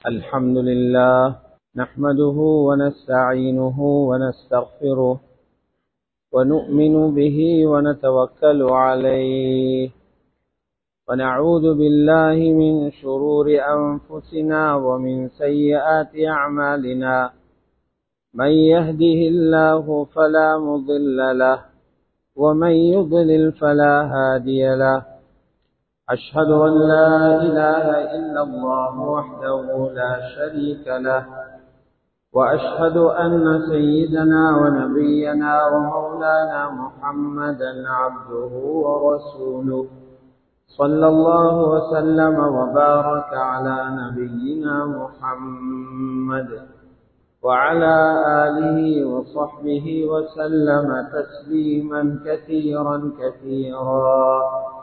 الحمد لله نحمده ونستعينه ونستغفره ونؤمن به ونتوكل عليه ونعوذ بالله من شرور أنفسنا ومن سيئات أعمالنا من يهده الله فلا مضل له ومن يضلل فلا هادي له أشهد أن لا إله إلا الله وحده لا شريك له وأشهد أن سيدنا ونبينا ومولانا محمدا عبده ورسوله صلى الله وسلم وبارك على نبينا محمد وعلى آله وصحبه وسلم تسليما كثيرا كثيرا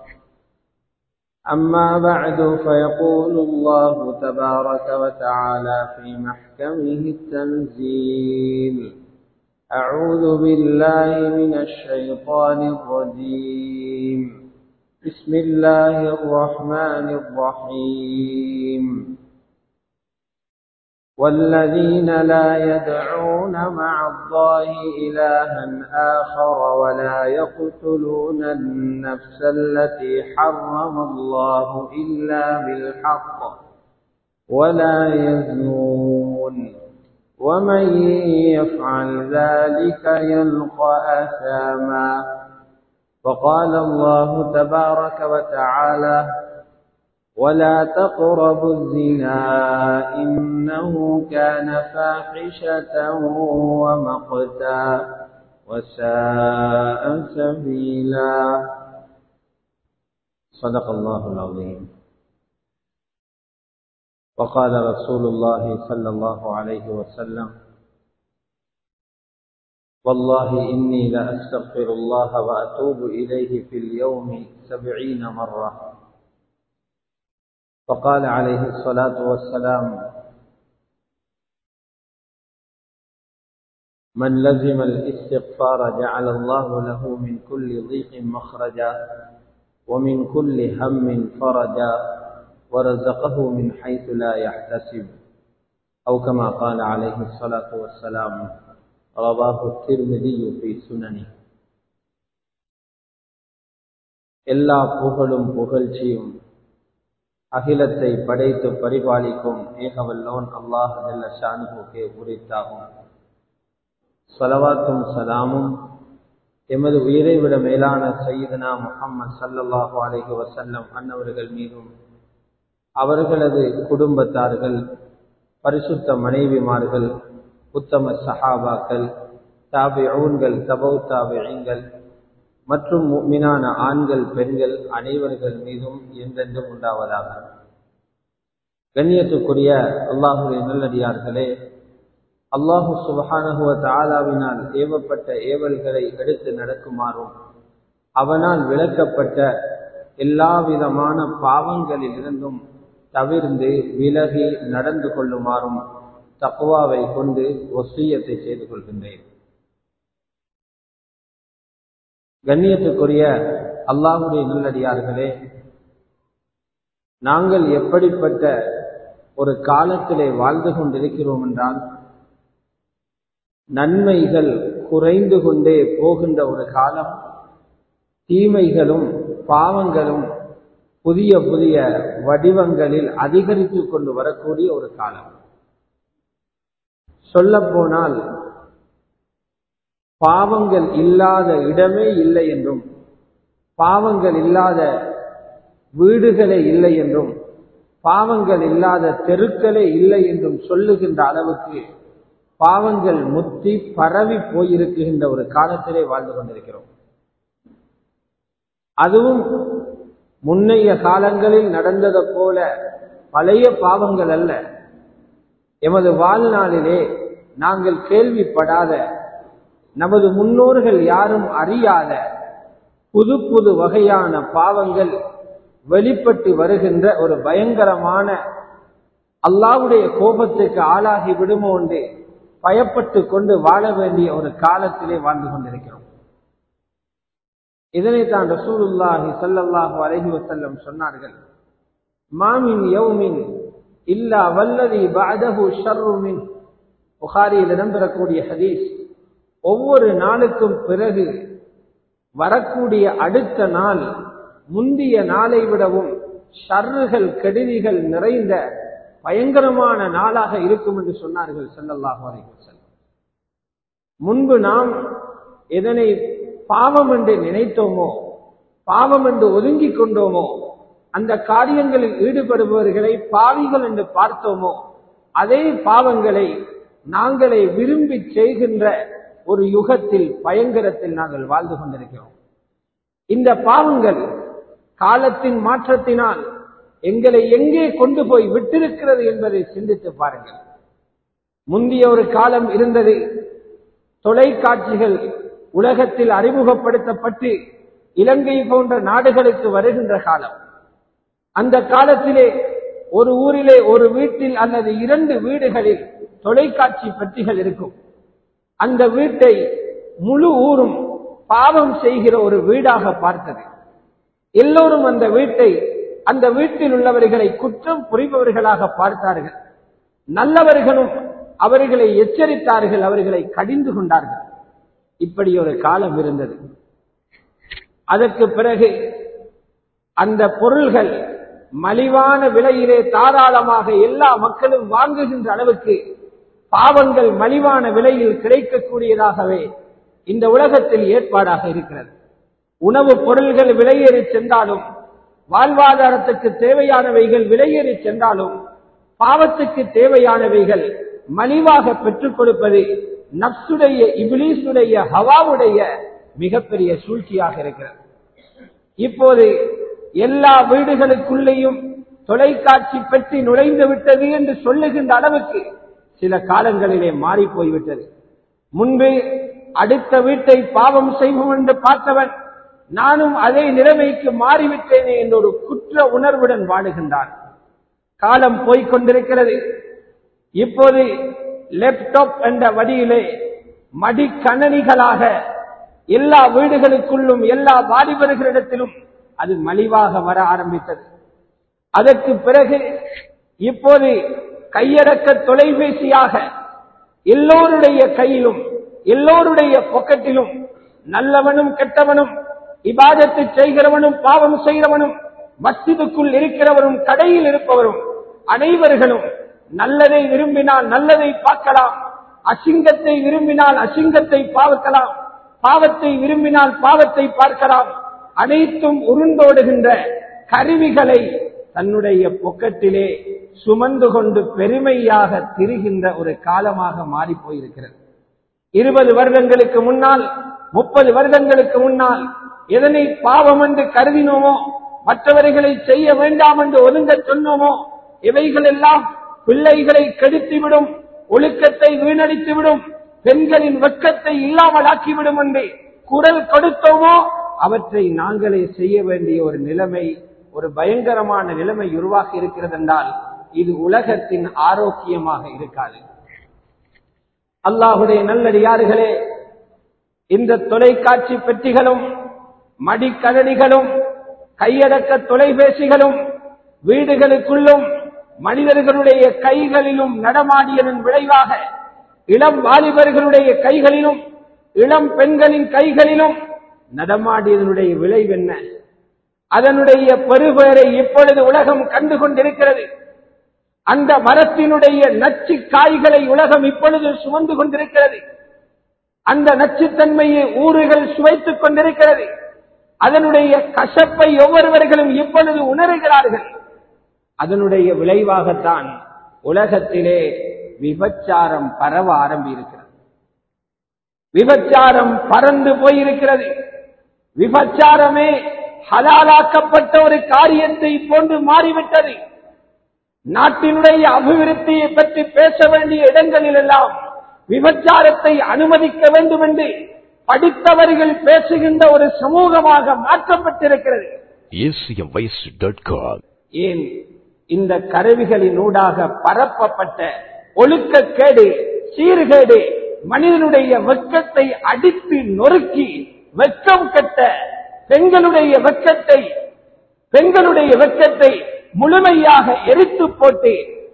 أما بعد فيقول الله تبارك وتعالى في محكمه التنزيل أعوذ بالله من الشيطان الرجيم بسم الله الرحمن الرحيم والذين لا يدعون مع الله إلها آخر ولا يقتلون النفس التي حرم الله إلا بالحق ولا يزنون ومن يفعل ذلك يلقى أثاما وقال الله تبارك وتعالى ولا تقربوا الزنا إنه كان فاحشة ومقتا وساء سبيلا صدق الله العظيم وقال رسول الله صلى الله عليه وسلم والله إني لأستغفر الله وأتوب إليه في اليوم سبعين مرة فقال عليه الصلاة والسلام من لزم الاستغفار جعل الله له من كل ضيق مخرجا ومن كل هم فرجا ورزقه من حيث لا يحتسب أو كما قال عليه الصلاة والسلام رواه الترمذي في سننه எல்லா புகழும் புகழ்ச்சியும் அகிலத்தை படைத்து பரிபாலிக்கும் ஏகவல்லோன் அல்லாஹ் ஜல்ல ஷானுகே உரித்தாகும் சலவாத்தும் சலாமும் எமது உயிரை விட மேலான சையீதனா முகம்மது சல்லல்லாஹு அலைஹி வசல்லம் அன்னவர்கள் மீதும் அவர்களது குடும்பத்தார்கள் பரிசுத்த மனைவிமார்கள் உத்தம சஹாபாக்கள் தாபிஊன்கள் தபௌ தாபிகள் மற்றும் மீனான ஆண்கள் பெண்கள் அனைவர்கள் மீதும் என்றென்றும் உண்டாவதாக கண்ணியத்துக்குரிய அல்லாஹுடைய நல்லடியார்களே அல்லாஹு சுபஹானகுவ தாலாவினால் ஏவப்பட்ட ஏவல்களை எடுத்து நடக்குமாறும் அவனால் விளக்கப்பட்ட எல்லா விதமான பாவங்களிலிருந்தும் தவிர்ந்து விலகி நடந்து கொள்ளுமாறும் தக்குவாவை கொண்டு ஒசியத்தை செய்து கொள்கின்றேன் கண்ணியத்துக்குரிய அல்லாஹுடைய நல்லடியார்களே நாங்கள் எப்படிப்பட்ட ஒரு காலத்திலே வாழ்ந்து கொண்டிருக்கிறோம் என்றால் நன்மைகள் குறைந்து கொண்டே போகின்ற ஒரு காலம் தீமைகளும் பாவங்களும் புதிய புதிய வடிவங்களில் அதிகரித்து கொண்டு வரக்கூடிய ஒரு காலம் சொல்ல போனால் பாவங்கள் இல்லாத இடமே இல்லை என்றும் பாவங்கள் இல்லாத வீடுகளே இல்லை என்றும் பாவங்கள் இல்லாத தெருக்களே இல்லை என்றும் சொல்லுகின்ற அளவுக்கு பாவங்கள் முத்தி பரவி போயிருக்குகின்ற ஒரு காலத்திலே வாழ்ந்து கொண்டிருக்கிறோம் அதுவும் முன்னைய காலங்களில் நடந்ததை போல பழைய பாவங்கள் அல்ல எமது வாழ்நாளிலே நாங்கள் கேள்விப்படாத நமது முன்னோர்கள் யாரும் அறியாத புது புது வகையான பாவங்கள் வெளிப்பட்டு வருகின்ற ஒரு பயங்கரமான அல்லாவுடைய கோபத்துக்கு ஆளாகி விடுமோ என்று பயப்பட்டு கொண்டு வாழ வேண்டிய ஒரு காலத்திலே வாழ்ந்து கொண்டிருக்கிறோம் இதனைத்தான் ரசூலுல்லாஹி ஸல்லல்லாஹு அலைஹி வஸல்லம் சொன்னார்கள் மாமின் யௌமின் இல்லா வல்லதி பஅதஹு ஷர்ரு மின் புகாரியில் இடம்பெறக்கூடிய ஹதீஸ் ஒவ்வொரு நாளுக்கும் பிறகு வரக்கூடிய அடுத்த நாள் முந்திய நாளை விடவும் ஷர்றுகள் கெடுதிகள் நிறைந்த பயங்கரமான நாளாக இருக்கும் என்று சொன்னார்கள் ஸல்லல்லாஹு அலைஹி வஸல்லம் முன்பு நாம் எதனை பாவம் என்று நினைத்தோமோ பாவம் என்று ஒதுங்கிக் கொண்டோமோ அந்த காரியங்களில் ஈடுபடுபவர்களை பாவிகள் என்று பார்த்தோமோ அதே பாவங்களை நாங்களே விரும்பி செய்கின்ற ஒரு யுகத்தில் பயங்கரத்தில் நாங்கள் வாழ்ந்து கொண்டிருக்கிறோம் இந்த பாவங்கள் காலத்தின் மாற்றத்தினால் எங்களை எங்கே கொண்டு போய் விட்டிருக்கிறது என்பதை சிந்தித்து பாருங்கள் முந்திய ஒரு காலம் இருந்தது தொலைக்காட்சிகள் உலகத்தில் அறிமுகப்படுத்தப்பட்டு இலங்கை போன்ற நாடுகளுக்கு வருகின்ற காலம் அந்த காலத்திலே ஒரு ஊரிலே ஒரு வீட்டில் அல்லது இரண்டு வீடுகளில் தொலைக்காட்சி பெட்டிகள் இருக்கும் அந்த வீட்டை முழு ஊரும் பாவம் செய்கிற ஒரு வீடாக பார்த்தது எல்லோரும் அந்த வீட்டை அந்த வீட்டில் உள்ளவர்களை குற்றம் புரிபவர்களாக பார்த்தார்கள் நல்லவர்களும் அவர்களை எச்சரித்தார்கள் அவர்களை கடிந்து கொண்டார்கள் இப்படி ஒரு காலம் இருந்தது அதற்கு பிறகு அந்த பொருள்கள் மலிவான விலையிலே தாராளமாக எல்லா மக்களும் வாங்குகின்ற அளவுக்கு பாவங்கள் மலிவான விலையில் கிடைக்கக்கூடியதாகவே இந்த உலகத்தில் ஏற்பாடாக இருக்கிறது உணவுப் பொருள்கள் விலையேறி சென்றாலும் வாழ்வாதாரத்துக்கு தேவையானவைகள் விலையேறி சென்றாலும் பாவத்துக்கு தேவையானவைகள் மலிவாக பெற்றுக் கொடுப்பது நப்சுடைய இபிலீசுடைய ஹவாவுடைய மிகப்பெரிய சூழ்ச்சியாக இருக்கிறது இப்போது எல்லா வீடுகளுக்குள்ளேயும் தொலைக்காட்சி பெட்டி நுழைந்து விட்டது என்று சொல்லுகின்ற அளவுக்கு சில காலங்களிலே மாறி போய்விட்டது முன்பு அடுத்த வீட்டை பாவம் செய்வோம் என்று பார்த்தவன் நானும் அதே நிலைமைக்கு மாறிவிட்டேனே என்ற ஒரு குற்ற உணர்வுடன் வாழுகின்றான் காலம் போய்கொண்டிருக்கிறது இப்போது லேப்டாப் என்ற வடியிலே மடிக்கணனிகளாக எல்லா வீடுகளுக்குள்ளும் எல்லா வாலிபர்களிடத்திலும் அது மலிவாக வர ஆரம்பித்தது அதற்கு பிறகு இப்போது கையடக்க தொலைபேசியாக எல்லோருடைய கையிலும் எல்லோருடைய பொக்கெட்டிலும் நல்லவனும் கெட்டவனும் இபாதத்தை செய்கிறவனும் பாவம் செய்கிறவனும் மஸ்ஜிதுக்குள் இருக்கிறவரும் கடையில் இருப்பவரும் அனைவர்களும் நல்லதை விரும்பினால் நல்லதை பார்க்கலாம் அசிங்கத்தை விரும்பினால் அசிங்கத்தை பார்க்கலாம் பாவத்தை விரும்பினால் பாவத்தை பார்க்கலாம் அனைத்தும் உருண்டோடுகின்ற கருவிகளை தன்னுடைய பொக்கட்டிலே சுமந்து கொண்டு பெருமையாக திரிகின்ற ஒரு காலமாக மாறி போயிருக்கிறது இருபது வருடங்களுக்கு முன்னால் முப்பது வருடங்களுக்கு முன்னால் எதனை பாவம் என்று கருதினோமோ மற்றவர்களை செய்ய வேண்டாம் என்று ஒதுங்க சொன்னோமோ இவைகள் எல்லாம் பிள்ளைகளை கெடுத்துவிடும் ஒழுக்கத்தை வீணடித்துவிடும் பெண்களின் வெட்கத்தை இல்லாமல் ஆக்கிவிடும் என்று குரல் கொடுத்தோமோ அவற்றை நாங்களே செய்ய வேண்டிய ஒரு நிலைமை ஒரு பயங்கரமான நிலைமை உருவாகி இருக்கிறது என்றால் இது உலகத்தின் ஆரோக்கியமாக இருக்காது அல்லாஹுடைய நல்லடியார்களே இந்த தொலைக்காட்சி பெட்டிகளும் மடிக்கதனிகளும் கையடக்க தொலைபேசிகளும் வீடுகளுக்குள்ளும் மனிதர்களுடைய கைகளிலும் நடமாடியதன் விளைவாக இளம் வாலிபர்களுடைய கைகளிலும் இளம் பெண்களின் கைகளிலும் நடமாடியதனுடைய விளைவென்ன அதனுடைய பெருபேரை இப்பொழுது உலகம் கண்டு கொண்டிருக்கிறது அந்த மரத்தினுடைய நச்சு காய்களை உலகம் இப்பொழுது சுமந்து கொண்டிருக்கிறது அந்த நச்சுத்தன்மையை ஊறுகள் சுவைத்துக் கொண்டிருக்கிறது அதனுடைய கசப்பை ஒவ்வொருவர்களும் இப்பொழுது உணர்கிறார்கள் அதனுடைய விளைவாகத்தான் உலகத்திலே விபச்சாரம் பரவ ஆரம்பியிருக்கிறது விபச்சாரம் பறந்து போயிருக்கிறது விபச்சாரமே ஹலாலாக்கப்பட்ட ஒரு காரியத்தை போன்று மாறிவிட்டது நாட்டினுடைய அபிவிருத்தியை பற்றி பேச வேண்டிய இடங்களில் எல்லாம் விபச்சாரத்தை அனுமதிக்க வேண்டும் என்று படித்தவர்கள் பேசுகின்ற ஒரு சமூகமாக மாற்றப்பட்டிருக்கிறது acmvoice.com ஏன் இந்த கருவிகளினூடாக பரப்பப்பட்ட ஒழுக்கக்கேடு சீர்கேடு மனிதனுடைய வெட்கத்தை அடித்து நொறுக்கி வெட்கம் கட்ட பெண்களுடைய வெட்கத்தை பெண்களுடைய வெட்கத்தை முழுமையாக எரித்து போட்டு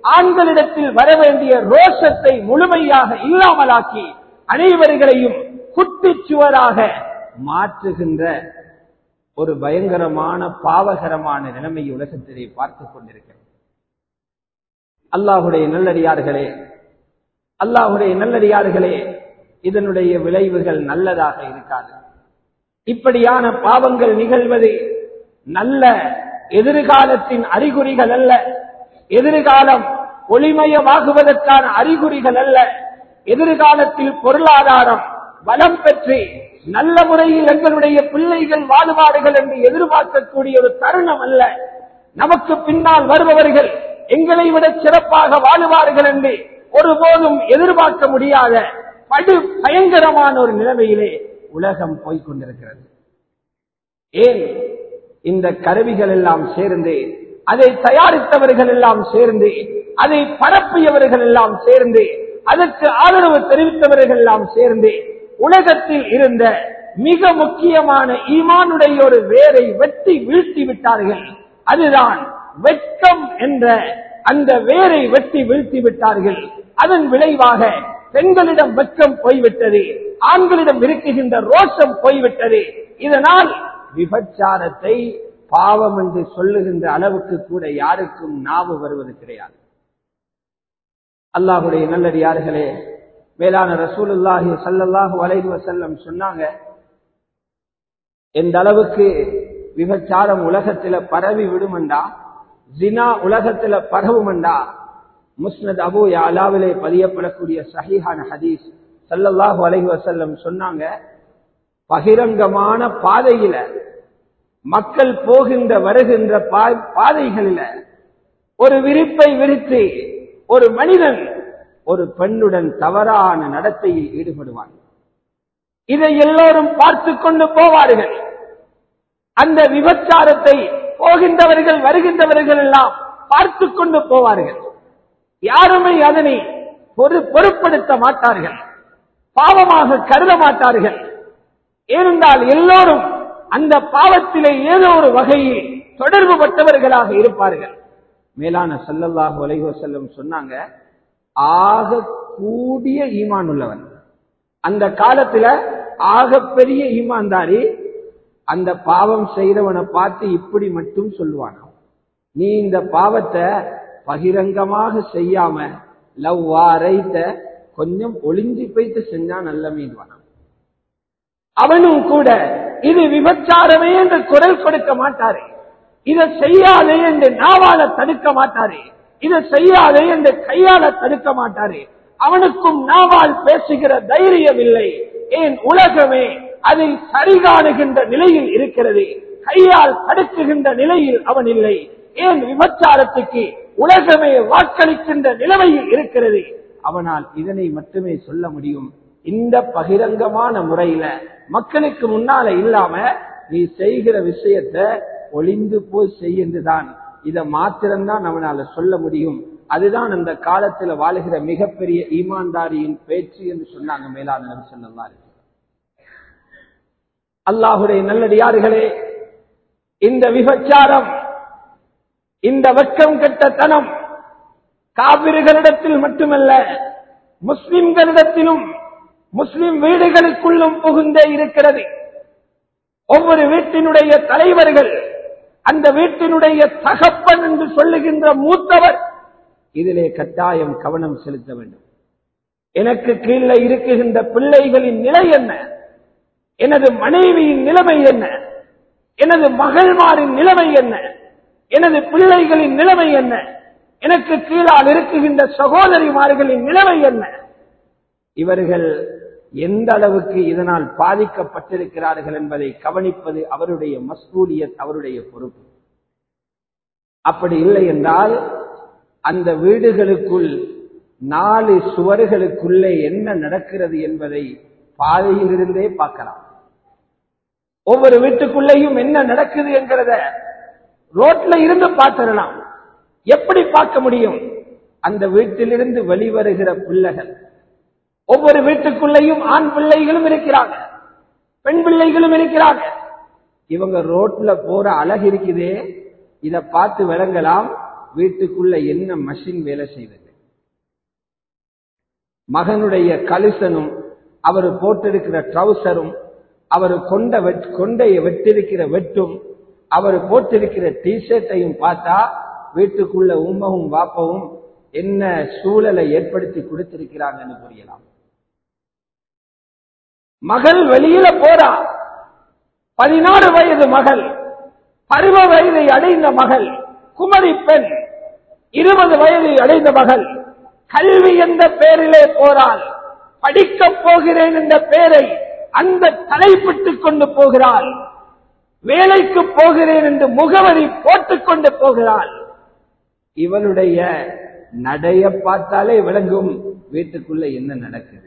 ஆண்களிடத்தில் வர வேண்டிய ரோஷத்தை முழுமையாக இல்லாமலாக்கி அனைவர்களையும் குட்டிச்சுவராக மாற்றுகின்ற ஒரு பயங்கரமான பாவகரமான நிலைமை உலகத்திலே பார்த்துக் கொண்டிருக்கிறது அல்லாஹுடைய நல்லடியார்களே அல்லாஹுடைய நல்லடியார்களே இதனுடைய விளைவுகள் நல்லதாக இருக்காது இப்படியான பாவங்கள் நிகழ்வது நல்ல எதிர்காலத்தின் அறிகுறிகள் அல்ல எதிர்காலம் ஒளிமயமாகுவதற்கான அறிகுறிகள் அல்ல எதிர்காலத்தில் பொருளாதாரம் வளம் பெற்று நல்ல முறையில் எங்களுடைய பிள்ளைகள் வாழுவாடுகள் என்று எதிர்பார்க்கக்கூடிய ஒரு தருணம் அல்ல நமக்கு பின்னால் வருபவர்கள் எங்களை விட சிறப்பாக வாழுவார்கள் என்று ஒருபோதும் எதிர்பார்க்க முடியாத படு பயங்கரமான ஒரு நிலைமையிலே உலகம் போய்கொண்டிருக்கிறது ஏன் இந்த கருவிகள் எல்லாம் சேர்ந்து அதை தயாரித்தவர்கள் எல்லாம் சேர்ந்து அதை பரப்பியவர்கள் எல்லாம் சேர்ந்து அதற்கு ஆதரவு தெரிவித்தவர்கள் எல்லாம் சேர்ந்து உலகத்தில் இருந்த மிக முக்கியமான ஈமானுடைய ஒரு வேரை வெட்டி வீழ்த்தி விட்டார்கள் அதுதான் வெட்கம் என்ற அந்த வேரை வெட்டி வீழ்த்தி விட்டார்கள் அதன் விளைவாக பெண்களிடம் வெட்கம் போய்விட்டது ஆண்களிடம் இருக்குகின்ற ரோஷம் போய்விட்டது இதனால் விபச்சாரத்தை பாவம் என்று சொல்லுகின்ற அளவுக்கு கூட யாருக்கும் நாவு வருவது கிடையாது அல்லாஹுடைய நல்லடியார்களே மேலான ரசூலுல்லாஹி சல்லல்லாஹு அலைஹி வஸல்லம் சொன்னாங்க எந்த அளவுக்கு விபச்சாரம் உலகத்தில பரவி விடுமண்டா ஜினா உலகத்தில பரவுமண்டா முஸ்னத் அபு யாலாவிலே பதியப்படக்கூடிய சஹீஹான ஹதீஸ் சல்லல்லாஹு அலைஹி வஸல்லம் சொன்னாங்க பகிரங்கமான பாதையில மக்கள் போகின்ற வருகின்ற பாதைகளில ஒரு விரிப்பை விரித்து ஒரு மனிதன் ஒரு பெண்ணுடன் தவறான நடத்தையில் ஈடுபடுவான் இதை எல்லோரும் பார்த்து கொண்டு போவார்கள் அந்த விபச்சாரத்தை போகின்றவர்கள் வருகின்றவர்கள் எல்லாம் பார்த்து கொண்டு போவார்கள் யாருமே அதனை பொருட்படுத்த மாட்டார்கள் பாவமாக கருத மாட்டார்கள் ஏனென்றால் எல்லோரும் அந்த பாவத்திலே ஏதோ ஒரு வகையில் தொடர்பு பட்டவர்களாக இருப்பார்கள் மேலான சல்லல்லாஹு அலைஹி செல்லும் சொன்னாங்க ஆக கூடிய ஈமான் உள்ளவன் அந்த காலத்துல ஆக பெரிய ஈமான்தாரி அந்த பாவம் செய்யறவனை பார்த்து இப்படி மட்டும் சொல்லுவானா நீ இந்த பாவத்தை பகிரங்கமாக செய்யாம லவ் அரைத்த கொஞ்சம் ஒளிஞ்சு போய்த்து செஞ்சா நல்ல மீன்வானா அவனும் கூட இது விபச்சாரமே என்று குரல் கொடுக்க மாட்டாரே இதை செய்யாதே என்று நாவால தடுக்க மாட்டாரே இதை செய்யாதே என்று கையால தடுக்க மாட்டாரே அவனுக்கும் நாவால் பேசுகிற தைரியம் இல்லை ஏன் உலகமே அதை சரிகாணுகின்ற நிலையில் இருக்கிறது கையால் தடுக்குகின்ற நிலையில் அவன் இல்லை ஏன் விபச்சாரத்துக்கு உலகமே வாக்களிக்கின்ற நிலைமையில் இருக்கிறது அவனால் இதனை மட்டுமே சொல்ல முடியும் இந்த பகிரங்கமான முறையில மக்களுக்கு முன்னால இல்லாம நீ செய்கிற விஷயத்த ஒளிந்து போய் செய்யுதுதான் இதை மாத்திரம்தான் அவனால சொல்ல முடியும் அதுதான் அந்த காலத்துல வாழுகிற மிகப்பெரிய ஈமான்தாரியின் பேச்சு என்று சொன்னாங்க மேலான சொன்னாரு அல்லாஹுடைய நல்லடியார்களே இந்த விபச்சாரம் இந்த வெக்கம் கெட்ட தனம் காவிரிகளிடத்தில் மட்டுமல்ல முஸ்லிம்களிடத்திலும் முஸ்லிம் வீடுகளுக்குள்ளும் புகுந்தே இருக்கிறது ஒவ்வொரு வீட்டினுடைய தலைவர்கள் அந்த வீட்டினுடைய தகப்பன் என்று சொல்லுகின்ற மூத்தவர் இதிலே கட்டாயம் கவனம் செலுத்த வேண்டும் எனக்கு கீழே இருக்குகின்ற பிள்ளைகளின் நிலை என்ன எனது மனைவியின் நிலைமை என்ன எனது மகள்மாரின் நிலைமை என்ன எனது பிள்ளைகளின் நிலைமை என்ன எனக்கு கீழால் இருக்குகின்ற சகோதரிமார்களின் நிலைமை என்ன இவர்கள் எந்த அளவுக்கு இதனால் பாதிக்கப்பட்டிருக்கிறார்கள் என்பதை கவனிப்பது அவருடைய மஸ்கூலியத் அவருடைய பொறுப்பு அப்படி இல்லை என்றால் அந்த வீடுகளுக்குள் நாலு சுவர்களுக்குள்ளே என்ன நடக்கிறது என்பதை பாதையிலிருந்தே பார்க்கலாம் ஒவ்வொரு வீட்டுக்குள்ளேயும் என்ன நடக்குது என்கிறத ரோட்ல இருந்து பார்த்திடலாம் எப்படி பார்க்க முடியும் அந்த வீட்டிலிருந்து வெளிவருகிற பிள்ளைகள் ஒவ்வொரு வீட்டுக்குள்ளேயும் ஆண் பிள்ளைகளும் இருக்கிறாங்க பெண் பிள்ளைகளும் இருக்கிறாங்க இவங்க ரோட்ல போற அழகு இருக்குதே இத பார்த்து விளங்கலாம் வீட்டுக்குள்ள என்ன மஷின் வேலை செய்தது மகனுடைய கலிசனும் அவர் போட்டிருக்கிற ட்ரௌசரும் அவர் கொண்ட கொண்டைய வெட்டிருக்கிற வெட்டும் அவர் போட்டிருக்கிற டிஷர்ட்டையும் பார்த்தா வீட்டுக்குள்ள உம்மவும் வாப்பவும் என்ன சூழலை ஏற்படுத்தி கொடுத்திருக்கிறாங்கன்னு புரியலாம் மகள் வெளியில போறா பதினாறு வயது மகள் பருவ வயதை அடைந்த மகள் குமரி பெண் இருபது வயதை அடைந்த மகள் கல்வி என்ற பெயரிலே போறாள் படிக்கப் போகிறேன் என்ற பெயரை அந்த தலைப்பிட்டுக் கொண்டு போகிறாள் வேலைக்கு போகிறேன் என்று முகவரி போட்டுக் கொண்டு போகிறாள் இவளுடைய நடைய பார்த்தாலே விளங்கும் வீட்டுக்குள்ள என்ன நடக்குது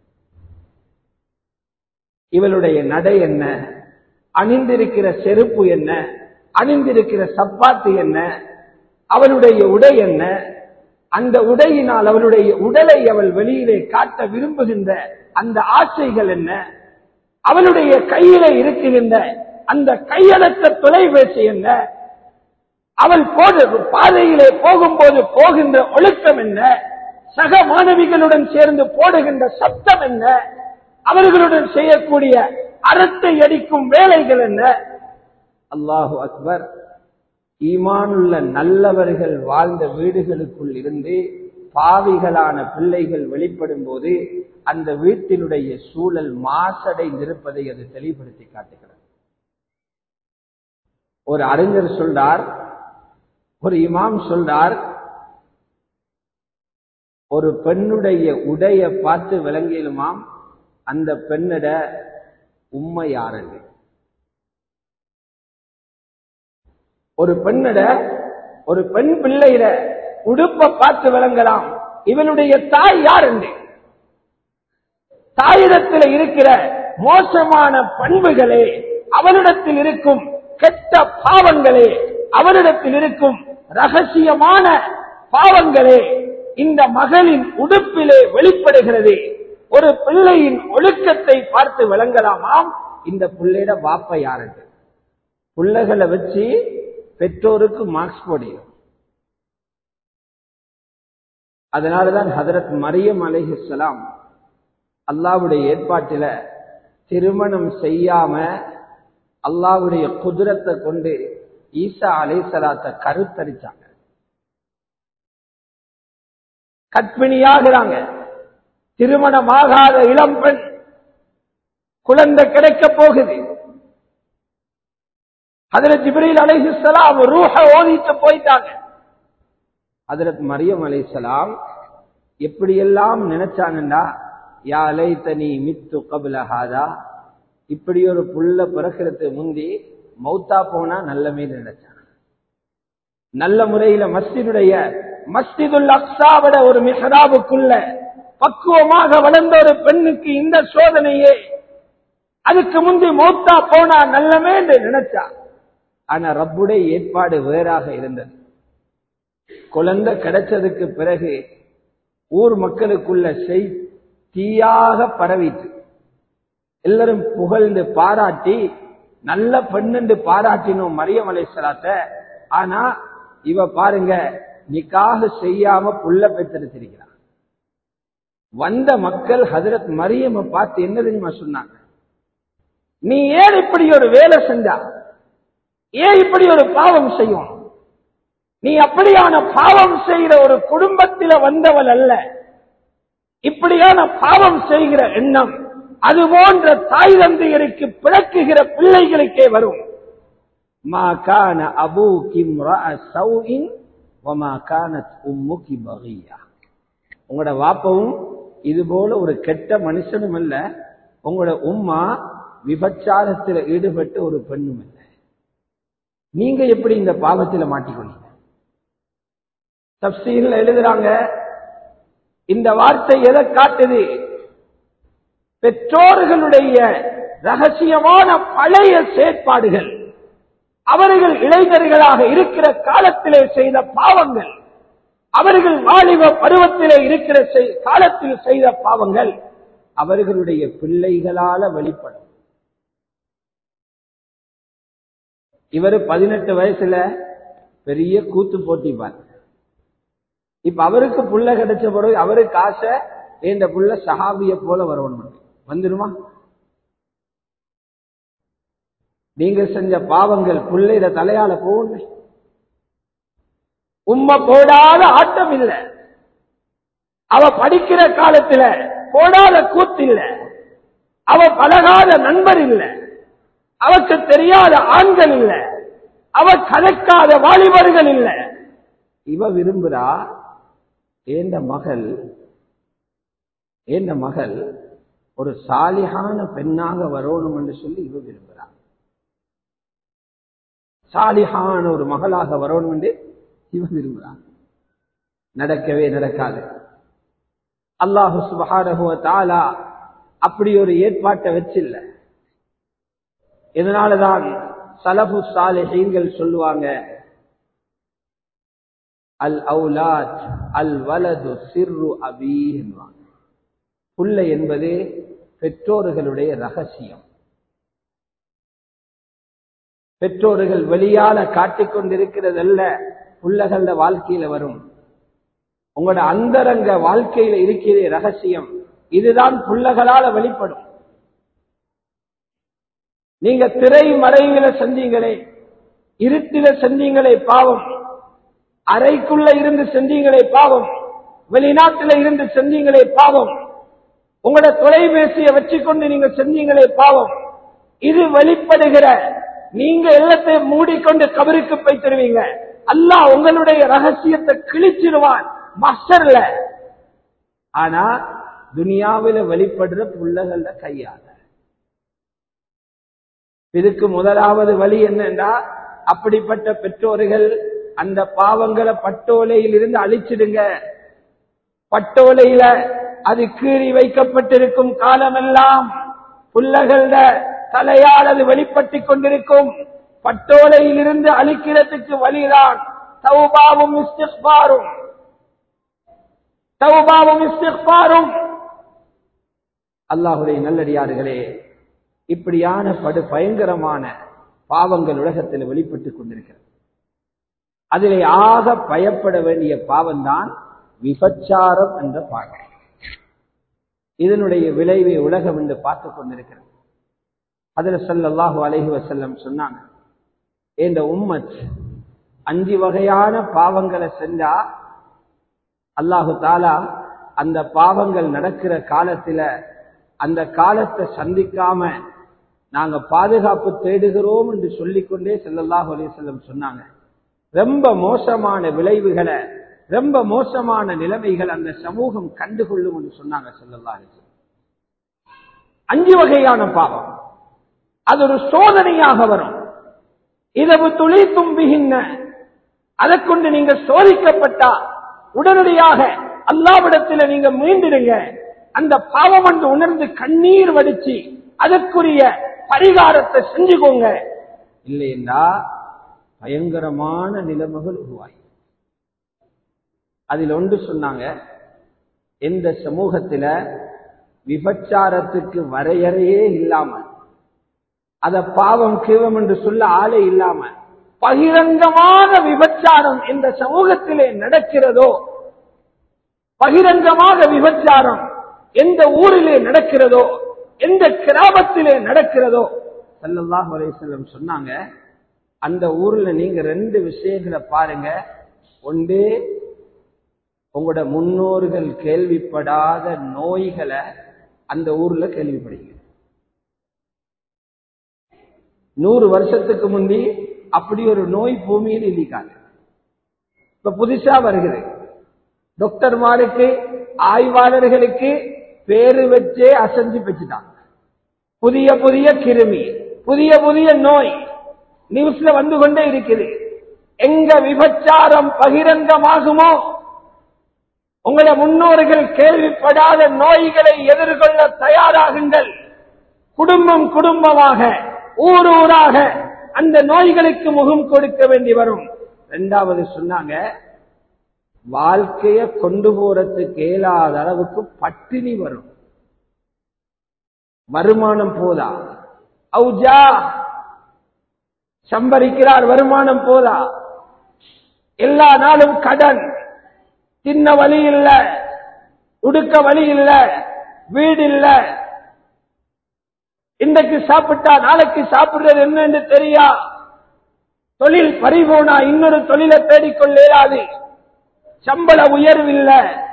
இவளுடைய நடை என்ன அணிந்திருக்கிற செருப்பு என்ன அணிந்திருக்கிற சப்பாத்து என்ன அவளுடைய உடை என்ன அந்த உடையினால் அவளுடைய உடலை அவள் வெளியிலே காட்ட விரும்புகின்ற அந்த ஆசைகள் என்ன அவளுடைய கையிலே இருக்குகின்ற அந்த கையடக்க தொலைபேசி என்ன அவள் போது பாதையிலே போகும்போது போகின்ற ஒழுக்கம் என்ன சக மாணவிகளுடன் சேர்ந்து போடுகின்ற சப்தம் என்ன அவர்களுடன் செய்யக்கூடிய அறத்தை அடிக்கும் வேலைகள் என்ன அல்லாஹு அக்பர் ஈமானுள்ள நல்லவர்கள் வாழ்ந்த வீடுகளுக்குள் இருந்து பாவிகளான பிள்ளைகள் வெளிப்படும் போது அந்த வீட்டினுடைய சூழல் மாசடைந்திருப்பதை அது தெளிவுபடுத்தி காட்டுகிறது ஒரு அறிஞர் சொல்றார் ஒரு இமாம் சொல்றார் ஒரு பெண்ணுடைய உடைய பார்த்து விளங்கிலுமாம் அந்த பெண்ணிட உண்மை யாருங்க ஒரு பெண்ணிட ஒரு பெண் பிள்ளையிட உடுப்ப பார்த்து விளங்கலாம் இவனுடைய தாய் யார் என்று தாயிடத்தில் இருக்கிற மோசமான பண்புகளே அவனிடத்தில் இருக்கும் கெட்ட பாவங்களே அவரிடத்தில் இருக்கும் ரகசியமான பாவங்களே இந்த மகளின் உடுப்பிலே வெளிப்படுகிறது ஒரு பிள்ளையின் ஒழுக்கத்தை பார்த்து விளங்கலாமாம் இந்த பிள்ளையிட வாப்ப யாருக்கு பிள்ளைகளை வச்சு பெற்றோருக்கு மார்க்ஸ் போடியும் அதனாலதான் ஹதரத் மரியம் அலைஹிஸ்லாம் அல்லாவுடைய ஏற்பாட்டில திருமணம் செய்யாம அல்லாவுடைய குதிரத்தை கொண்டு ஈசா அலைசலாத்த கருத்தரிச்சாங்க கற்பிணியாகிறாங்க திருமணமாகாத இளம்பெண் குழந்தை கிடைக்க போகுது அதுல ஜிப்ரீல் அலைஹிஸ்லாம் ரூஹ ஓதிட்டு போயிட்டாங்க அதற்கு மரியம் அலைசலாம் எப்படியெல்லாம் நினைச்சாங்கன்னா யா அலைத்தனி மித்து கபிலஹாதா இப்படி ஒரு புள்ள பிறக்கிறது முந்தி மௌத்தா போனா நல்லமே நினைச்சாங்க நல்ல முறையில மஸ்ஜிதுடைய மஸ்ஜிதுல் அக்ஸாவிட ஒரு மிஹராபுக்குள்ள பக்குவமாக வளர்ந்த ஒரு பெண்ணுக்கு இந்த சோதனையே அதுக்கு முந்தி மௌத்தா போனா நல்லமே என்று நினைச்சா ஆனா ரப்புடைய ஏற்பாடு வேறாக இருந்தது குழந்தை கிடைச்சதுக்கு பிறகு ஊர் மக்களுக்குள்ள செய் தீயாக பரவிட்டு எல்லாரும் புகழ்ந்து பாராட்டி நல்ல பெண்ணு பாராட்டினோம் மரியம் அலைசலாத்த ஆனா இவ பாருங்க நிக்காக செய்யாம புள்ள பெற்றெடுத்திருக்கிறான் வந்த மக்கள் ஹதரத் மரியம பார்த்து என்ன தெரியுமா சொன்னாங்க நீ ஏன் இப்படி ஒரு வேலை செஞ்சா ஏன் இப்படி ஒரு பாவம் செய்யும் நீ அப்படியான பாவம் செய்கிற ஒரு குடும்பத்தில வந்தவள் அல்ல இப்படியான பாவம் செய்கிற எண்ணம் அது போன்ற தாய் தந்தையருக்கு பிறக்குகிற பிள்ளைகளுக்கே வரும் மா கான அபூ கிம் சௌஇன் வமா கானத் உம்முகி பகியா உங்களோட வாப்பவும் இது போல ஒரு கெட்ட மனுஷனும் அல்ல உங்களோட உம்மா விபச்சாரத்தில் ஈடுபட்டு ஒரு பெண்ணும் அல்ல நீங்க எப்படி இந்த பாவத்தில் மாட்டிக்கொள்ளீங்க தப்சீல் எழுதுறாங்க இந்த வார்த்தை எதை காட்டுது பெற்றோர்களுடைய ரகசியமான பழைய செயற்பாடுகள் அவர்கள் இளைஞர்களாக இருக்கிற காலத்திலே செய்த பாவங்கள் அவர்கள் வாலிப பருவத்திலே இருக்கிற காலத்தில் செய்த பாவங்கள் அவர்களுடைய பிள்ளைகளால வெளிப்படும் இவர் பதினெட்டு வயசுல பெரிய கூத்து போட்டிப்பார் இப்ப அவருக்கு புள்ள கிடைச்ச பிறகு அவருக்கு ஆசை இந்த புள்ள சஹாபிய போல வரணும் வந்துருமா நீங்க செஞ்ச பாவங்கள் புள்ளையிட தலையால போகணும் உம்மை போடாத ஆட்டம் இல்ல அவ படிக்கிற காலத்துல போடாத கூத்து இல்ல அவ பழகாத நண்பர் இல்ல அவக்கு தெரியாத ஆண்கள் இல்ல அவ கலக்காத வாலிபர்கள் இல்ல இவ விரும்புறா ஏந்த மகள் ஏந்த மகள் ஒரு சாலிகான பெண்ணாக வரணும் என்று சொல்லி இவ விரும்புறா சாலிகான ஒரு மகளாக வரணும் என்று இவ விரும்புறா நடக்கவே நடக்காது அல்லாஹு சுபஹானஹு தாலா அப்படி ஒரு ஏற்பாட்டை வச்சில்ல இதனாலதான் சலபு சாலிஹீன்கள் சொல்லுவாங்க அல் அவுலாத் அல் வலது சிறு அபி என்பாங்க புள்ள என்பது பெற்றோர்களுடைய ரகசியம் பெற்றோர்கள் வெளியால காட்டிக் கொண்டிருக்கிறதல்ல புள்ளகள வாழ்க்கையில வரும் உங்களோட அந்தரங்க வாழ்க்கையில இருக்கிற ரகசியம் இதுதான் புள்ளகளால வெளிப்படும் நீங்க திரை மறைவில செஞ்சீங்களே இருட்டில செஞ்சீங்களே பாவம் அறைக்குள்ள இருந்து செஞ்சீங்களே பாவம் வெளிநாட்டில இருந்து செஞ்சீங்களே பாவம் உங்களோட தொலைபேசியை வச்சுக்கொண்டு நீங்க செஞ்சீங்களே பாவம் இது வெளிப்படுகிற நீங்க எல்லாத்தையும் மூடிக்கொண்டு கபருக்கு போய் தருவீங்க அல்லாஹ் உங்களுடைய ரகசியத்தை கிழிச்சிருவான் மஸ்டர்ல ஆனா துனியாவில வெளிப்படுற புள்ளகள கையால இதுக்கு முதலாவது வழி என்னன்னா அப்படிப்பட்ட பெற்றோர்கள் அந்த பாவங்களை பட்டோலையில் இருந்து அழிச்சிடுங்க பட்டோலையில அது கீறி வைக்கப்பட்டிருக்கும் காலமெல்லாம் புள்ளகள தலையால் அது வெளிப்பட்டு கொண்டிருக்கும் பட்டோலையில் இருந்து அழிக்கிறதுக்கு வழிதான் தௌபாவும் இஸ்திக்பாரும் தௌபாவும் இஸ்திக்பாரும் அல்லாஹுடைய நல்லடியார்களே இப்படியான படு பயங்கரமான பாவங்கள் உலகத்தில் வெளிப்பட்டுக் கொண்டிருக்கிறது அதிலே ஆக பயப்பட வேண்டிய பாவம்தான் விபச்சாரம் என்ற பாவம் இதனுடைய விளைவை உலகம் என்று பார்த்துக் கொண்டிருக்கிறது அதுல சல்லாஹு அலஹி வசல்லம் சொன்னாங்க இந்த உம்மத் அஞ்சு வகையான பாவங்களை செஞ்சா அல்லாஹு தாலா அந்த பாவங்கள் நடக்கிற காலத்துல அந்த காலத்தை சந்திக்காம நாங்க பாதுகாப்பு தேடுகிறோம் என்று சொல்லிக்கொண்டே செல்லல்லாஹு அலிசல்லம் சொன்னாங்க ரொம்ப மோசமான விளைவுகளை ரொம்ப மோசமான நிலைமைகள் அந்த சமூகம் கண்டுகொள்ளும் என்று சொன்னாங்க செல்லல்லா அலிசல்லம் அஞ்சு வகையான பாவம் அது ஒரு சோதனையாக வரும் இரவு துளி தும்பிகின்ற அதை கொண்டு நீங்க சோதிக்கப்பட்டா உடனடியாக அல்லாவிடத்தில் நீங்க மீண்டிடுங்க அந்த பாவம் என்று உணர்ந்து கண்ணீர் வடிச்சு அதற்குரிய பரிகாரத்தை செஞ்சுக்கோங்க இல்லையா பயங்கரமான நிலைமைகள் உருவாகி அதில் ஒன்று சொன்னாங்க எந்த சமூகத்தில விபச்சாரத்துக்கு வரையறையே இல்லாம அத பாவம் கீவம் என்று சொல்ல ஆளே இல்லாம பகிரங்கமான விபச்சாரம் இந்த சமூகத்திலே நடக்கிறதோ பகிரங்கமாக விபச்சாரம் எந்த ஊரிலே நடக்கிறதோ எந்த கிராமத்திலே நடக்கிறதோ சல்லல்லாஹ் அலையம் சொன்னாங்க அந்த ஊர்ல நீங்க ரெண்டு விஷயங்களை பாருங்க ஒன்று உங்களோட முன்னோர்கள் கேள்விப்படாத நோய்களை அந்த ஊர்ல கேள்விப்படுங்க நூறு வருஷத்துக்கு முந்தி அப்படி ஒரு நோய் பூமியில் இல்லிக்காது இப்ப புதுசா வருகிறது டாக்டர்மாருக்கு ஆய்வாளர்களுக்கு பேரு வச்சே அசைஞ்சு வச்சுட்டாங்க புதிய புதிய கிருமி புதிய புதிய நோய் நியூஸ்ல வந்து கொண்டே இருக்குது எங்க விபச்சாரம் பகிரங்கமாகுமோ உங்களோட முன்னோர்கள் கேள்விப்படாத நோய்களை எதிர்கொள்ள தயாராகுங்கள் குடும்பம் குடும்பமாக ஊர் ஊராக அந்த நோய்களுக்கு முகம் கொடுக்க வேண்டி வரும் இரண்டாவது சொன்னாங்க வாழ்க்கைய கொண்டு போறதுக்கு இயலாத அளவுக்கு பட்டினி வரும் வருமானம் போதா அவுஜா சம்பரிக்கிறார் வருமானம் போதா எல்லா நாளும் கடன் தின்ன வழி இல்ல உடுக்க வழி இல்ல வீடு இல்ல இன்றைக்கு சாப்பிட்டா நாளைக்கு சாப்பிடுறது என்னன்னு தெரியா தொழில் பறிபோனா இன்னொரு தொழிலை தேடிக்கொள்ள இயலாது சம்பள உயர்வில்ல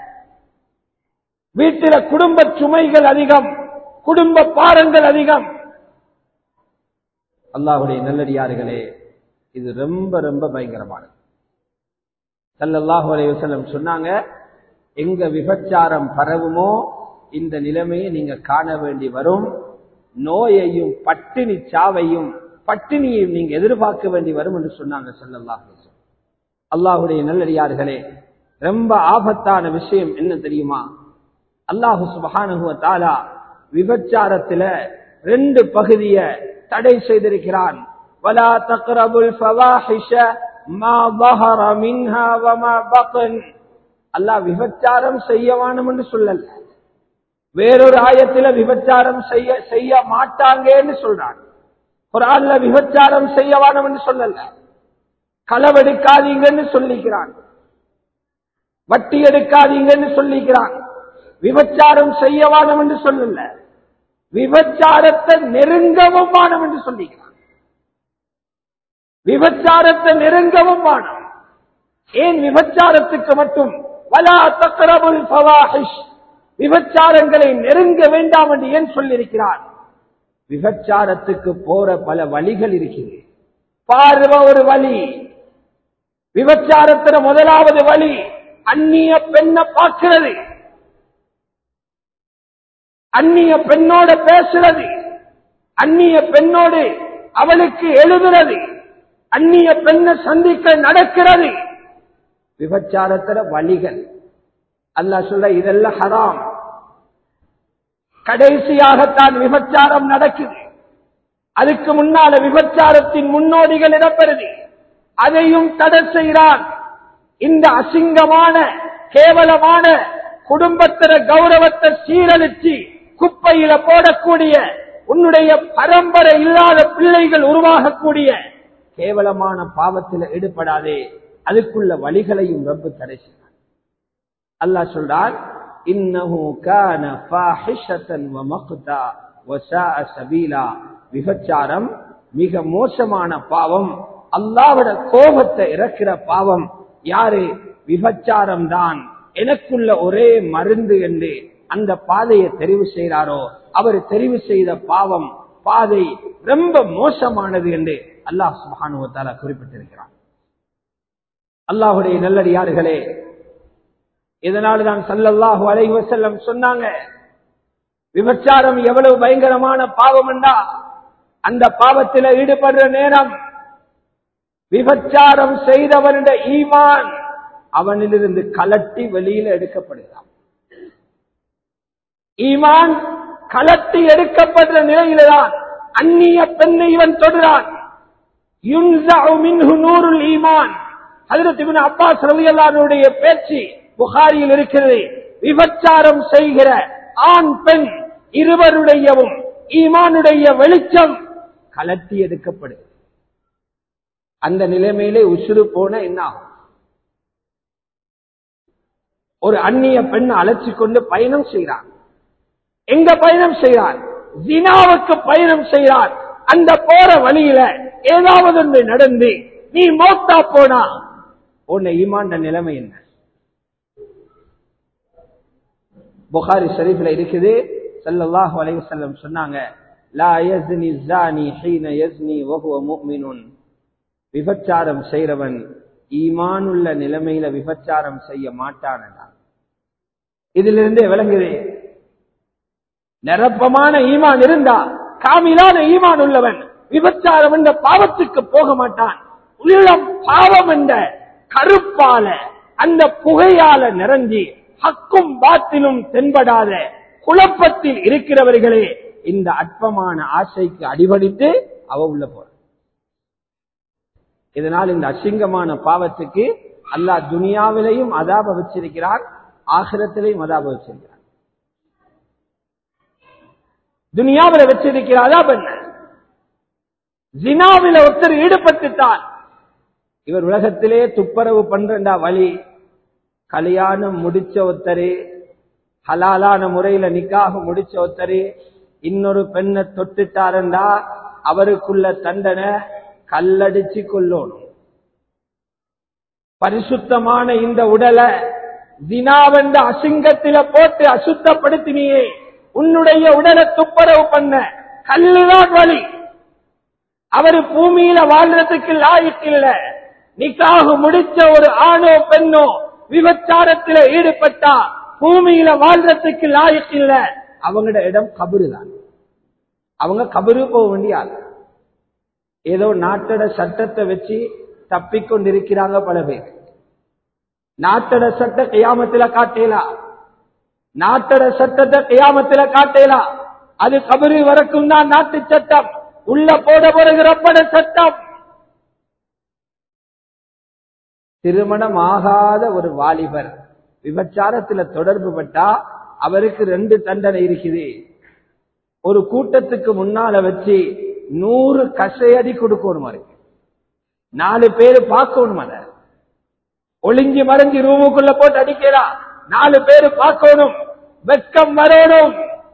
வீட்டில குடும்ப சுமைகள் அதிகம் குடும்ப பாரங்கள் அதிகம் அல்லாஹுடைய நல்லடியார்களே இது ரொம்ப ரொம்ப பயங்கரமானது சல்லல்லாஹு அலைஹி வஸல்லம் சொன்னாங்க எங்க விபச்சாரம் பரவுமோ இந்த நிலைமையை நீங்க காண வேண்டி வரும் நோயையும் பட்டினி சாவையும் பட்டினியையும் நீங்க எதிர்பார்க்க வேண்டி வரும் என்று சொன்னாங்க சல்லல்லாஹு அலைஹி வஸல்லம் அல்லாஹுடைய நல்லடியார்களே ரொம்ப ஆபத்தான விஷயம் என்ன தெரியுமா அல்லாஹு சுபஹானஹு வ தஆலா விபச்சாரத்துல ரெண்டு பகுதியை தடை செய்திருக்கிறான் வலா தக்ரபுல் ஃபவாஹிஷ மா ظهر منها وما بطن அல்லாஹ் விபச்சாரம் செய்ய வேணும் என்று சொல்லல வேறொரு ஆயத்துல விபச்சாரம் செய்ய செய்ய மாட்டாங்கன்னு சொல்றான் குரான்ல விபச்சாரம் செய்ய வேணும் என்று சொல்லல களவெடுக்காதீங்கன்னு சொல்லிக்கிறான் வட்டி எடுக்காதீங்கன்னு சொல்லிக்கிறான் விபச்சாரம் செய்ய வேணும் என்று சொல்லல விபச்சாரத்தை நெருங்கவும் வானம் என்று சொல்லிக்கிறான் விபச்சாரத்தை நெருங்கவும் வானம் ஏன் விபச்சாரத்துக்கு மட்டும் வலா தக்கரபுல் ஃபவாஹிஷ் விபச்சாரங்களை நெருங்க வேண்டாம் என்று ஏன் சொல்லியிருக்கிறார் விபச்சாரத்துக்கு போற பல வழிகள் இருக்கிறது பார்வ ஒரு வழி விபச்சாரத்தின முதலாவது வழி அந்நிய பெண்ணை பார்க்கிறது அந்நிய பெண்ணோட பேசுறது அந்நிய பெண்ணோடு அவளுக்கு எழுதுறது அந்நிய பெண்ணை சந்திக்க நடக்கிறது விபச்சாரத்தின வழிகள் அல்லாஹ் சொல்ல இதெல்லாம் ஹராம் கடைசியாகத்தான் விபச்சாரம் நடக்குது அதுக்கு முன்னால விபச்சாரத்தின் முன்னோடிகள் இடம்பெறுது அதையும் தடை செய்கிறான் இந்த அசிங்கமான கேவலமான குடும்பத்தின கௌரவத்தை சீரழிச்சு குப்பையில போடக்கூடிய உன்னுடைய பரம்பரை இல்லாத பிள்ளைகள் உருவாகக்கூடிய கேவலமான பாவத்தில் ஈடுபடாதே அதுக்குள்ள வழிகளையும் ரப்பு தடை செய்கிறான் அல்லாஹ் சொல்றான் இன்னஹு கான ஃபாஹிஷத்தன் வ மக்தா வ சாஅ சபீலா விபச்சாரம் மிக மோசமான பாவம் அல்லாஹ்வோட கோபத்தை இறக்கிற பாவம் யாரு விபச்சாரம் தான் எனக்குள்ள ஒரே மருந்து என்று அந்த பாதையை தெரிவு செய்கிறாரோ அவர் தெரிவு செய்த பாவம் பாதை ரொம்ப மோசமானது என்று அல்லாஹ் சுபானுவத்தால குறிப்பிட்டிருக்கிறார் அல்லாஹுடைய நல்லடியார்களே இதனால தான் சல்லல்லாஹு அலைஹி வஸல்லம் சொன்னாங்க விபச்சாரம் எவ்வளவு பயங்கரமான பாவம் என்றா அந்த பாவத்தில் ஈடுபடுற நேரம் விபச்சாரம் செய்தவனுடைய ஈமான் அவனிலிருந்து கலட்டி வெளியில எடுக்கப்படுகிறான் ஈமான் கலட்டி எடுக்கப்படுற நிலையில்தான் அந்நிய பெண்ணை இவன் தொடுறான் யுன்ஸஉ மின்ஹு நூருல் ஈமான் ஹஜ்ரத் இப்னு அப்பாஸ் ரலியல்லாஹுடைய பேச்சு புகாரியில் இருக்கிறது விபச்சாரம் செய்கிற ஆண் பெண் இருவருடையவும் ஈமானுடைய வெளிச்சம் கலட்டி எடுக்கப்படுது அந்த நிலைமையிலே உசுறு போன என்ன ஆகும் ஒரு அந்நிய பெண் அழைச்சி கொண்டு பயணம் செய்கிறான் எங்க பயணம் செய்கிறான் ஜினாவுக்கு பயணம் செய்கிறான் அந்த போற வழியில ஏதாவது ஒன்று நடந்து நீ மோத்தா போனா உன்னை ஈமாண்ட நிலைமை என்ன புகாரி ஷரீஃப்ல இருக்குது ஸல்லல்லாஹு அலைஹி வஸல்லம் சொன்னாங்க லா யஸ்னி ஸானி ஹீன யஸ்னி வஹுவ முஃமினுன் விபச்சாரம் செய்றவன் ஈமானுள்ள நிலைமையில விபச்சாரம் செய்ய மாட்டான் இதிலிருந்தே விளங்குது நிரப்பமான ஈமான் இருந்தா காமிலான ஈமான் உள்ளவன் விபச்சாரம் என்ற பாவத்துக்கு போக மாட்டான் உள்ளம் பாவம் என்ற கருப்பால அந்த புகையால நிறைஞ்சி ஹக்கும் பாத்திலும் தென்படாத குழப்பத்தில் இருக்கிறவர்களே இந்த அற்பமான ஆசைக்கு அடிபடித்து அவ உள்ள போற இதனால் இந்த அசிங்கமான பாவத்துக்கு அல்லாஹ் துனியாவிலையும் அதாப வச்சிருக்கிறான் ஆகிரத்திலையும் அதாப வச்சிருக்கிறான் துனியாவில வச்சிருக்கிற அதாப் என்ன ஜினாவில ஒருத்தர் ஈடுபட்டுத்தான் இவர் உலகத்திலே துப்புரவு பண்றா வழி கல்யாணம் முடிச்ச ஒருத்தரே ஹலாலான முறையில நிக்காக முடிச்ச ஒருத்தரே இன்னொரு பெண்ணை தொட்டுட்டாருண்டா அவருக்குள்ள தண்டனை கல்லடிச்சு கொள்ளணும் பரிசுத்தமான இந்த உடலை தினாவென்ற அசிங்கத்தில போட்டு அசுத்தப்படுத்தினியே உன்னுடைய உடலை துப்புரவு பண்ண கல்லுதான் வழி அவரு பூமியில வாழ்றதுக்கு லாய்க்கில்ல நிக்காக முடிச்ச ஒரு ஆணோ பெண்ணோ விபச்சாரத்தில் ஈடுபட்டா பூமியில வாழ்றதுக்கு லாய்க்கில்ல அவங்களோட இடம் கபரு தான் அவங்க கபரு போக வேண்டிய ஆள் ஏதோ நாட்டோட சட்டத்தை வச்சு தப்பிக்கொண்டிருக்கிறாங்க பல பேர் நாட்டோட சட்ட கையாமத்தில காட்டேலாம் நாட்டோட சட்டத்தை கையாமத்தில காட்டேலாம் அது கபரு வரைக்கும் தான் நாட்டு சட்டம் உள்ள போட போறது ரப்பட சட்டம் திருமணம் ஆகாத ஒரு வாலிபர் விபச்சாரத்துல தொடர்பு பட்டா அவருக்கு ரெண்டு தண்டனை இருக்குது ஒரு கூட்டத்துக்கு முன்னால வச்சு நூறு கசையடி கொடுக்கணும் மாதிரி நாலு பேரு பார்க்கணும் அத ஒளிஞ்சி மறைஞ்சி ரூமுக்குள்ள போட்டு அடிக்கலாம் நாலு பேரு பார்க்கணும் வெக்கம் வரணும்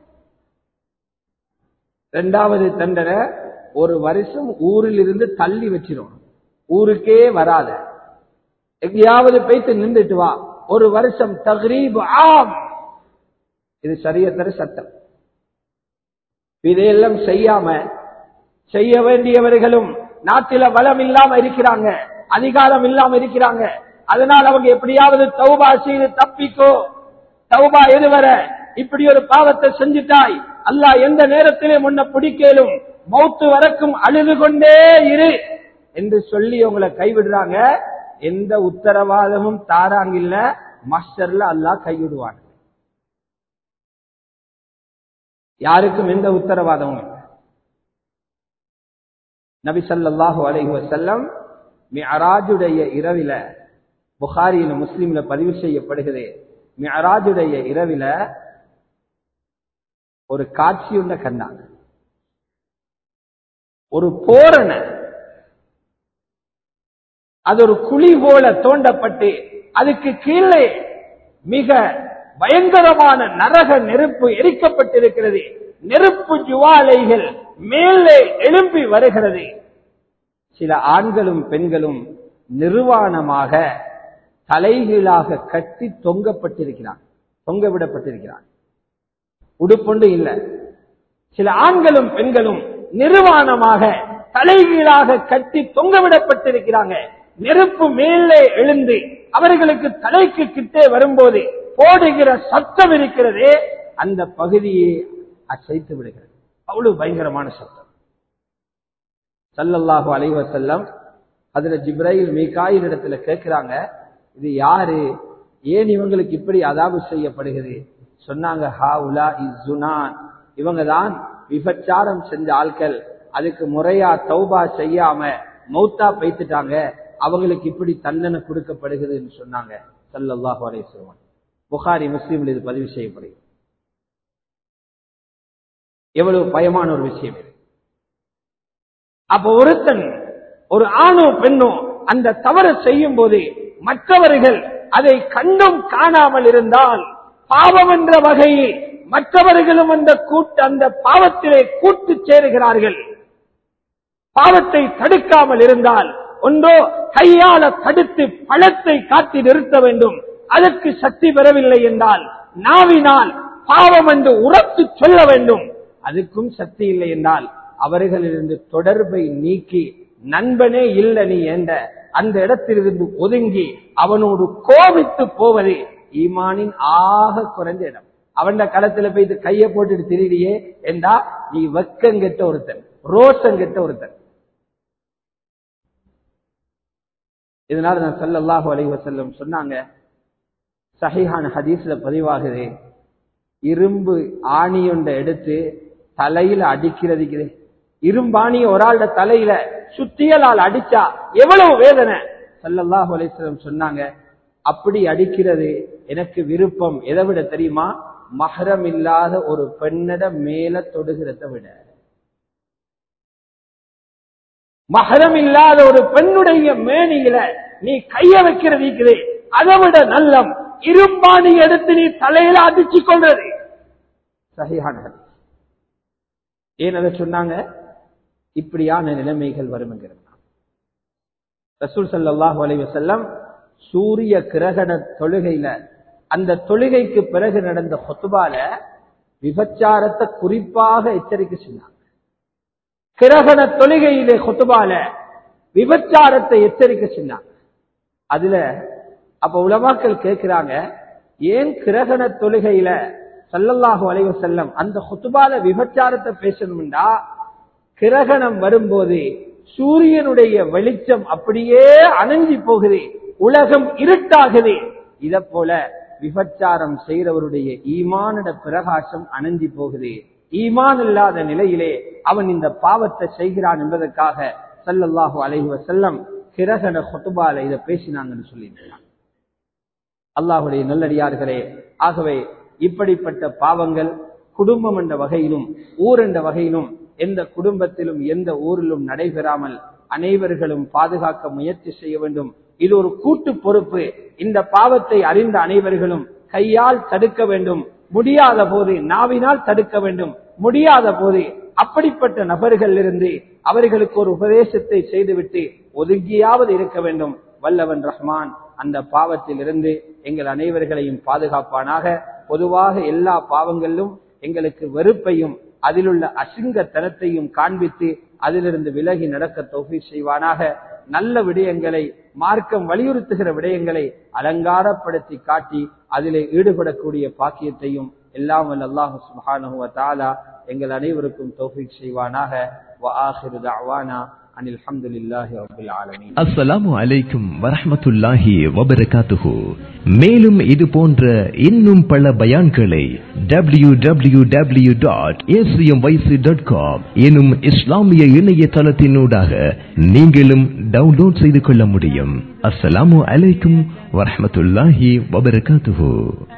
ரெண்டாவது தண்டனை ஒரு வருஷம் ஊரில் இருந்து தள்ளி வச்சிடணும் ஊருக்கே வராத எங்கேயாவது போய்த்து நின்றுட்டு வா ஒரு வருஷம் தகரீப் ஆம் இது சரியத்தர சட்டம் இதையெல்லாம் செய்யாம செய்ய வேண்டியவர்களும் நாட்டில வளம் இல்லாம இருக்கிறாங்க அதிகாரம் இல்லாம இருக்கிறாங்க அதனால் அவங்க எப்படியாவது தௌபா செய்து தப்பிக்கோ தௌபா எதுவர இப்படி ஒரு பாவத்தை செஞ்சுட்டாய் அல்லாஹ் எந்த நேரத்திலே முன்ன பிடிக்கலும் மௌத்து வரைக்கும் அழுது கொண்டே இரு என்று சொல்லி உங்களை கைவிடுறாங்க எந்த உத்தரவாதமும் தாராங்கில்ல மாஸ்டர்ல அல்லாஹ் கைவிடுவாங்க யாருக்கும் எந்த உத்தரவாதமும் இல்லை நபி ஸல்லல்லாஹு அலைஹி வஸல்லம் மிஅராஜுடைய இரவில புகாரியில முஸ்லிம்ல பதிவு செய்யப்படுகிறது மிஅராஜுடைய இரவில ஒரு காட்சி உண்ட கண்டாங்க ஒரு போரண அது ஒரு குழி போல தோண்டப்பட்டு அதுக்கு கீழே மிக பயங்கரமான நரக நெருப்பு எரிக்கப்பட்டிருக்கிறது நெருப்பு ஜுவாலைகள் மேலே எழும்பி வருகிறது சில ஆண்களும் பெண்களும் நிர்வாணமாக தலைகீழாக கட்டி தொங்கப்பட்டிருக்கிறார் தொங்க விடப்பட்டிருக்கிறார் உடுப்பொண்டு இல்ல சில ஆண்களும் பெண்களும் நிர்வாணமாக தலைகீழாக கட்டி தொங்கவிடப்பட்டிருக்கிறாங்க நெருப்பு மேலே எழுந்து அவர்களுக்கு தலைக்கு கிட்டே வரும்போது போடுகிற சத்தம் இருக்கிறதே அந்த பகுதியை அசைத்து விடுகிறது அவ்வளவு பயங்கரமான சத்தம் சல்லல்லாஹு அலைவ செல்லம் அதுல ஜிப்ரையில் மீகாயில் இடத்துல கேட்கிறாங்க இது யாரு ஏன் இவங்களுக்கு இப்படி அதாவு செய்யப்படுகிறது சொன்னாங்க ஹா உலா இசுனான் இவங்க தான் விபச்சாரம் செஞ்ச ஆட்கள் அதுக்கு முறையா தௌபா செய்யாம மௌத்தா பைத்துட்டாங்க அவங்களுக்கு இப்படி தண்டனை கொடுக்கப்படுகிறதுன்னு சொன்னாங்க சல்லல்லாஹு அலைஹி வஸல்லம் புகாரி முஸ்லீம்ல இது பதிவு செய்யப்படுகிறது எவ்வளவு பயமான ஒரு விஷயம் இது அப்ப ஒருத்தன் ஒரு ஆணோ பெண்ணோ அந்த தவறு செய்யும் போது மற்றவர்கள் அதை கண்டும் காணாமல் இருந்தால் பாவம் என்ற வகையை மற்றவர்களும் அந்த கூட்டு அந்த பாவத்திலே கூட்டு சேருகிறார்கள் பாவத்தை தடுக்காமல் இருந்தால் ஒன்றோ கையால தடுத்து பழத்தை காட்டி நிறுத்த வேண்டும் அதற்கு சக்தி பெறவில்லை என்றால் நாவினால் பாவம் என்று உரத்து சொல்ல வேண்டும் அதுக்கும் சக்தி இல்லை என்றால் அவர்களிலிருந்து தொடர்பை நீக்கி நண்பனே இல்ல நீ என்ற அந்த இடத்திலிருந்து ஒதுங்கி அவனோடு கோபித்து போவது ஈமானின் ஆக குறைஞ்ச இடம் அவன் களத்துல போய் இது கைய போட்டுட்டு திரிடியே என்றா நீ வெக்கங்கெட்ட ஒருத்தன் ரோசங்கெட்ட ஒருத்தன் இதனால நான் சல்லல்லாஹு அலைஹி வஸல்லம் சொன்னாங்க சஹீஹான ஹதீஸ்ல பதிவாகுது இரும்பு ஆணியொண்ட எடுத்து தலையில அடிக்கிறதுக்கு இரும்பாணிய ஒரு ஆளோட தலையில சுத்தியலால் அடிச்சா எவ்வளவு வேதனை சல்லல்லாஹு அலைஹி வஸல்லம் சொன்னாங்க அப்படி அடிக்கிறது எனக்கு விருப்பம் எதை விட தெரியுமா மஹரம் இல்லாத ஒரு பெண்ணிட மேல தொடுகிறத விட மகரம் இல்லாத ஒரு பெண்ணுடைய மேனியில நீ கைய வைக்கிறது அதை விட நல்லம் இரும்பாணி எடுத்து நீ தலையில அடிச்சு கொள்றது சகிஹான ஹதீஸ். ஏன் அதை சொன்னாங்க இப்படியான நிலைமைகள் வரும் என்கிறது ரசூல் ஸல்லல்லாஹு அலைஹி வஸல்லம் சூரிய கிரகண தொழுகையில அந்த தொழுகைக்கு பிறகு நடந்த ஹுத்பால விபச்சாரத்தை குறிப்பாக எச்சரிக்கை சொன்னாங்க கிரகண தொழுகையிலே ஹுத்பால விபச்சாரத்தை எச்சரிக்கை சொன்னாங்க அதுல அப்ப உலமாக்கள் கேட்கிறாங்க ஏன் கிரகண தொழுகையில ஸல்லல்லாஹு அலைஹி வஸல்லம் அந்த ஹுத்பால விபச்சாரத்தை பேசணும்டா கிரகணம் வரும்போது சூரியனுடைய வெளிச்சம் அப்படியே அணைஞ்சி போகுது உலகம் இருட்டாகுது இத போல விபச்சாரம் செய்கிறவருடைய ஈமானிட பிரகாசம் அணைஞ்சி போகுது ஈமான் இல்லாத நிலையிலே அவன் இந்த பாவத்தை செய்கிறான் என்பதற்காக ஸல்லல்லாஹு அலைஹி வஸல்லம் கிரகண ஹுத்பால இத பேசினாங்கன்னு சொல்லியிருக்கிறான் அல்லாஹுடைய நல்லடியார்களே ஆகவே இப்படிப்பட்ட பாவங்கள் குடும்பம் என்ற வகையிலும் ஊர் என்ற வகையிலும் எந்த குடும்பத்திலும் எந்த ஊரிலும் நடைபெறாமல் அனைவர்களும் பாதுகாக்க முயற்சி செய்ய வேண்டும் இது ஒரு கூட்டு பொறுப்பு இந்த பாவத்தை அறிந்த அனைவர்களும் கையால் தடுக்க வேண்டும் முடியாத போது நாவினால் தடுக்க வேண்டும் முடியாத போது அப்படிப்பட்ட நபர்கள் இருந்து அவர்களுக்கு ஒரு உபதேசத்தை செய்துவிட்டு ஒதுங்கியாவது இருக்க வேண்டும் வல்லவன் ரஹ்மான் அந்த பாவத்தில் இருந்து எங்கள் அனைவர்களையும் பாதுகாப்பானாக பொதுவாக எல்லா பாவங்களிலும் எங்களுக்கு வெறுப்பையும் அதிலுள்ள அசிங்கத்தனத்தையும் காண்பித்து அதிலிருந்து விலகி நடக்க தௌஃபி செய்வானாக நல்ல விடயங்களை மார்க்கம் வலியுறுத்துகிற விடயங்களை அலங்காரப்படுத்தி காட்டி அதிலே ஈடுபடக்கூடிய பாக்கியத்தையும் எல்லாம் வல்ல அல்லாஹு சுப்ஹானஹு வ தஆலா எங்கள் அனைவருக்கும் தௌஃபீக் செய்வானாக வ ஆகிரு தஅவானா அனில் ஹம்துலில்லாஹி ரப்பில் ஆலமீன் அஸ்ஸலாமு அலைக்கும் வரஹ்மத்துல்லாஹி வபரகாத்துஹு மேலும் இது போன்ற இன்னும் பல பயான்களை W W W dot dot com எனும் இஸ்லாமிய இணையதளத்தினூடாக நீங்களும் டவுன்லோட் செய்து கொள்ள முடியும் அஸ்ஸலாமு அலைக்கும் வரஹ்மத்துல்லாஹி வபரகாத்துஹு